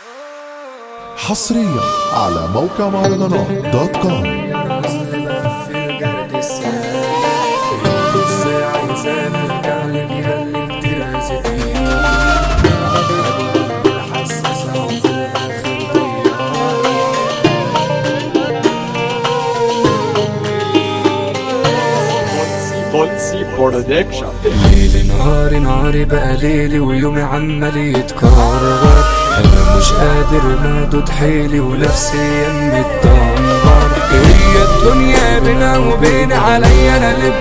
حصريا على موقع مهرجانات دوت كوم بولسي برودكشن ليلي نهاري نهاري بقى ليلي ويومي عمال يتكرر انا مش قادر مادود حيلي ونفسي متدمر هي الدنيا بينا وبين عليا انا اللي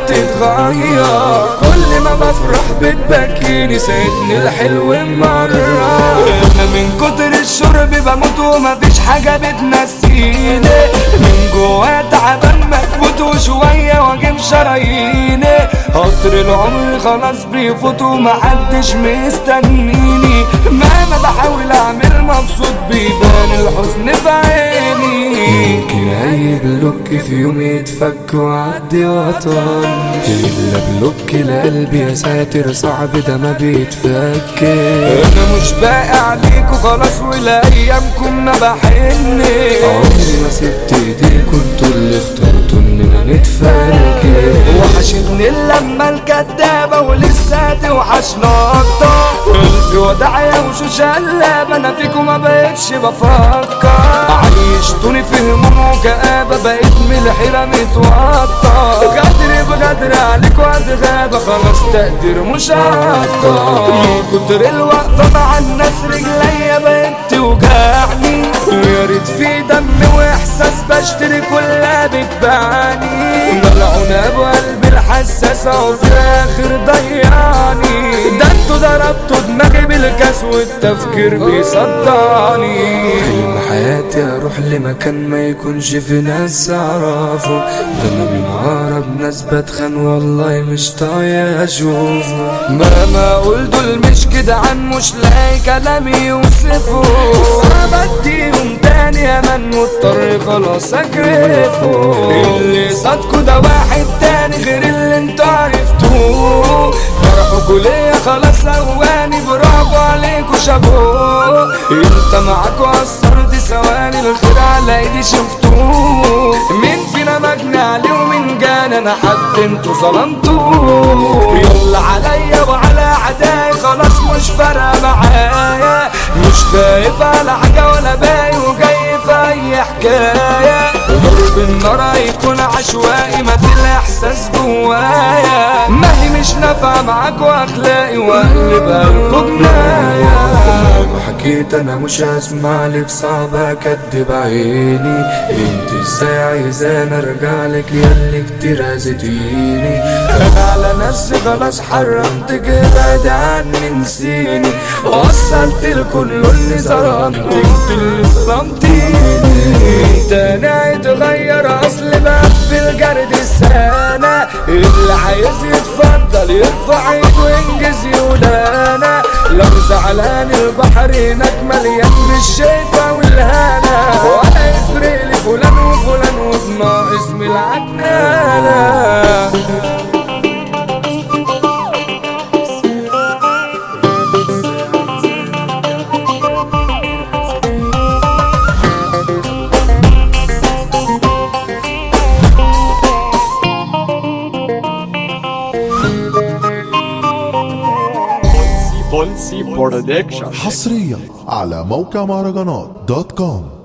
بتتغير كل ما بفرح بتبكيني سيدني الحلو مرة انا من كتر الشرب بموت ومفيش حاجة بتنسيني من جوا تعبان مكبوت وشوية واجيب شراييني قطر العمر خلاص بيفوت ومحدش مستنيني مهما بحاول اعمل مبسوط بيبان الحزن في عيني يمكن اي بلوك في يوم يتفك وعدي وطن الا بلوك لقلبي يا ساتر صعب ده ما بيتفك انا مش باقي عليكوا خلاص ولايامكم ما بحن عمري ما سبت ايديكوا انتوا اللي اخترتوا اننا نتفرق وحشتني اللمة الكدابة ولسه توحشنا اكتر قلبي وداع يا وشوش قلابة انا فيكم ما بقتش بفكر عيشتوني في هموم وكآبة بقيت من الحيرة متوتر غدر بغدر عليك واتغابة خلاص تقدير مش هقدر من كتر الوقفة مع الناس رجليا بقت توجعني ويا ريت في دم واحساس بشتري كلها بتباني ملعون ابو قلبي الحساسة وفي الاخر ضيعني ده انتوا ضربتوا دماغي بالكاس والتفكير بيصدعني حلم حياتي اروح لمكان ما يكونش في ناس اعرفه ده انا من اقرب ناس بتخان والله مش طايق اشوفه مهما اقول دول مش كده عن مش لاقي كلام يوصفه صعب اديهم تاني امان مضطر خلاص اكرفه اللي صادكوا ده واحد تاني غير اللي انتوا عرفتوه فرحكوا ليا خلاص هواني برافو عليكوا شابوه انت معاكوا قصرت ثواني الخير على ايدي شفتوه مين فينا مجني عليه ومين جانا انا حد انتوا ظلمتوه يلا عليا وعلى عداي خلاص مش فارقه معايا مش خايف على حاجه ولا باقي وجاي في اي حكايه ضرب النار هيكون عشوائي ما الاحساس جوايا ما هي مش نافعه معاك واخلاقي واقلبها لكم جنايه حكيت انا مش هسمع لك صعب اكدب عيني انت ازاي عايزاني ارجع لك ياللي كتير اذيتيني انا على نفسي خلاص حرمتك ابعد عني نسيني وصلت لكل اللي ظلمتك انت اللي ظلمتيني تاني اتغير اصل بقفل جرد السنة اللي عايز يتفضل يرفع ايده وينجز يولانا لو زعلان البحر هناك مليان بالشيفة والهنا ولا يفرق لي فلان وفلان وبناقص من العجنانة بولسي برودكشن حصريا على موقع مهرجانات دوت كوم